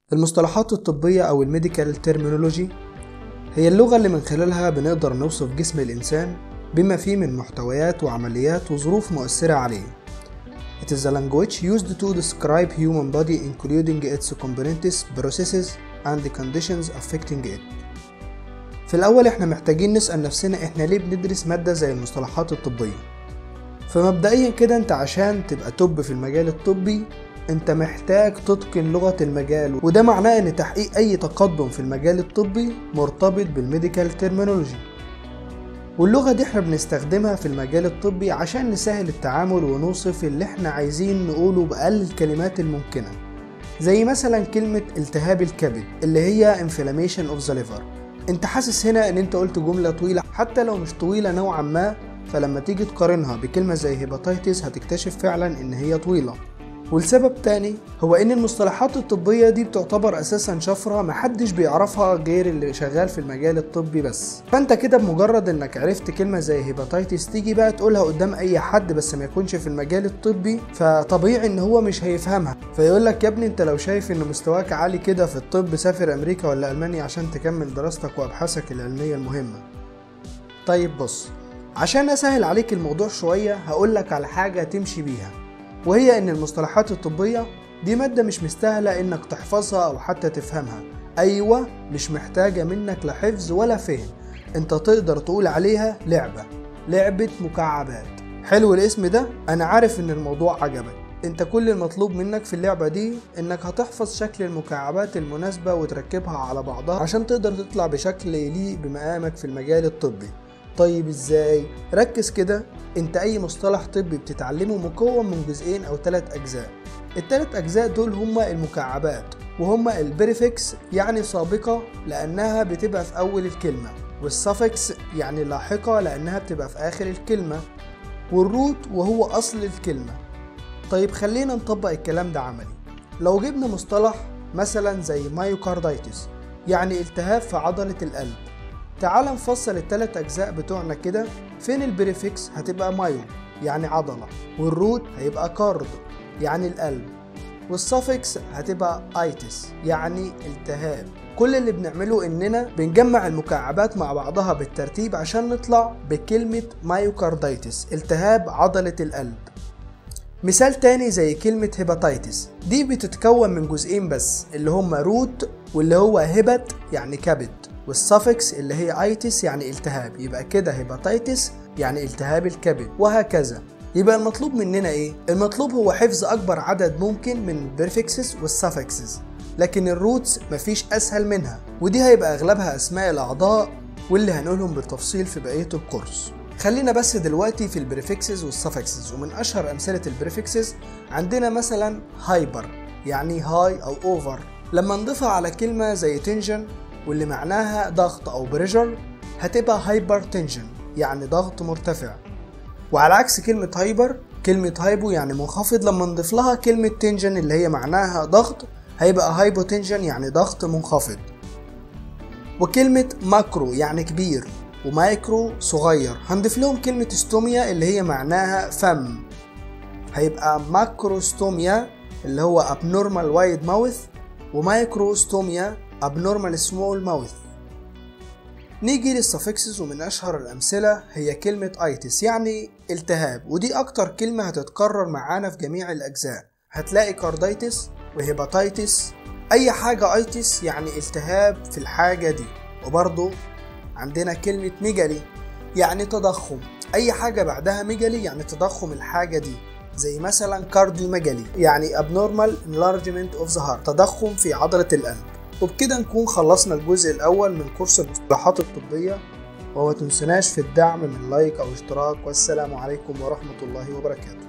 المصطلحات الطبية أو الميديكال تيرمينولوجي هي اللغة اللي من خلالها بنقدر نوصف جسم الإنسان بما فيه من محتويات وعمليات وظروف مؤثرة عليه. It is a language used to describe human body including its components, processes and the conditions affecting it. في الأول احنا محتاجين نسأل نفسنا احنا ليه بندرس مادة زي المصطلحات الطبية فمبدئيا كده انت عشان تبقى توب في المجال الطبي انت محتاج تتقن لغة المجال وده معناه ان تحقيق اي تقدم في المجال الطبي مرتبط بالميديكال تيرمينولوجي واللغة دي احنا بنستخدمها في المجال الطبي عشان نسهل التعامل ونوصف اللي احنا عايزين نقوله بأقل الكلمات الممكنة زي مثلا كلمة التهاب الكبد اللي هي inflammation of the liver انت حاسس هنا ان انت قلت جملة طويلة حتى لو مش طويلة نوعا ما فلما تيجي تقارنها بكلمة زي هيباتيتس هتكتشف فعلا ان هي طويلة والسبب تاني هو ان المصطلحات الطبية دي بتعتبر اساسا شفرة محدش بيعرفها غير اللي شغال في المجال الطبي بس فانت كده بمجرد انك عرفت كلمة زي هيباتيتس تيجي بقى تقولها قدام اي حد بس ما يكونش في المجال الطبي فطبيعي ان هو مش هيفهمها فيقول لك يا ابني انت لو شايف ان مستواك عالي كده في الطب سافر امريكا ولا المانيا عشان تكمل دراستك وابحاثك العلمية المهمة طيب بص عشان اسهل عليك الموضوع شوية هقولك على حاجة تمشي بيها وهي ان المصطلحات الطبية دي مادة مش مستاهلة انك تحفظها او حتى تفهمها ايوه مش محتاجة منك لا حفظ ولا فهم انت تقدر تقول عليها لعبة لعبة مكعبات حلو الاسم ده انا عارف ان الموضوع عجبك انت كل المطلوب منك في اللعبة دي انك هتحفظ شكل المكعبات المناسبة وتركبها على بعضها عشان تقدر تطلع بشكل يليق بمقامك في المجال الطبي طيب ازاي؟ ركز كده انت اي مصطلح طبي بتتعلمه مكون من جزئين او ثلاث اجزاء الثلاث اجزاء دول هما المكعبات وهما البريفكس يعني سابقة لانها بتبقى في اول الكلمة والسفكس يعني لاحقة لانها بتبقى في اخر الكلمة والروت وهو اصل الكلمة طيب خلينا نطبق الكلام ده عملي لو جبنا مصطلح مثلا زي مايوكاردايتس يعني التهاب في عضلة القلب تعال نفصل التلات أجزاء بتوعنا كده فين البريفكس هتبقى مايو يعني عضلة والروت هيبقى كارد يعني القلب والسفكس هتبقى ايتس يعني التهاب كل اللي بنعمله اننا بنجمع المكعبات مع بعضها بالترتيب عشان نطلع بكلمة مايوكاردايتس التهاب عضلة القلب مثال تاني زي كلمة هيباتيتس دي بتتكون من جزئين بس اللي هما روت واللي هو هبت يعني كبد والسفكس اللي هي ايتس يعني التهاب يبقى كده هيباتيتس يعني التهاب الكبد وهكذا يبقى المطلوب مننا ايه المطلوب هو حفظ اكبر عدد ممكن من البريفكسز والسفكسز لكن الروتس مفيش اسهل منها ودي هيبقى اغلبها اسماء الاعضاء واللي هنقولهم بالتفصيل في بقيه الكورس خلينا بس دلوقتي في البريفكسز والسفكسز ومن اشهر امثله البريفكسز عندنا مثلا هايبر يعني هاي او اوفر لما نضيفها على كلمه زي تنجن واللي معناها ضغط او بريشر هتبقى هايبر تنشن يعني ضغط مرتفع وعلى عكس كلمة هايبر كلمة هايبو يعني منخفض لما نضيف لها كلمة تنجن اللي هي معناها ضغط هيبقى هايبو تنجن يعني ضغط منخفض وكلمة ماكرو يعني كبير ومايكرو صغير هنضيف لهم كلمة ستوميا اللي هي معناها فم هيبقى ماكروستوميا اللي هو abnormal wide mouth ومايكروستوميا abnormal small mouth نيجي للسفكسز ومن أشهر الأمثلة هي كلمة ايتس يعني التهاب ودي أكتر كلمة هتتكرر معانا في جميع الأجزاء هتلاقي كاردايتس وهيباتيتس أي حاجة ايتس يعني التهاب في الحاجة دي وبرضه عندنا كلمة ميجالي يعني تضخم أي حاجة بعدها ميجالي يعني تضخم الحاجة دي زي مثلا كارديوميجالي يعني abnormal enlargement of the heart تضخم في عضلة القلب وبكده نكون خلصنا الجزء الأول من كورس المصطلحات الطبية وما تنسناش في الدعم من لايك أو اشتراك والسلام عليكم ورحمة الله وبركاته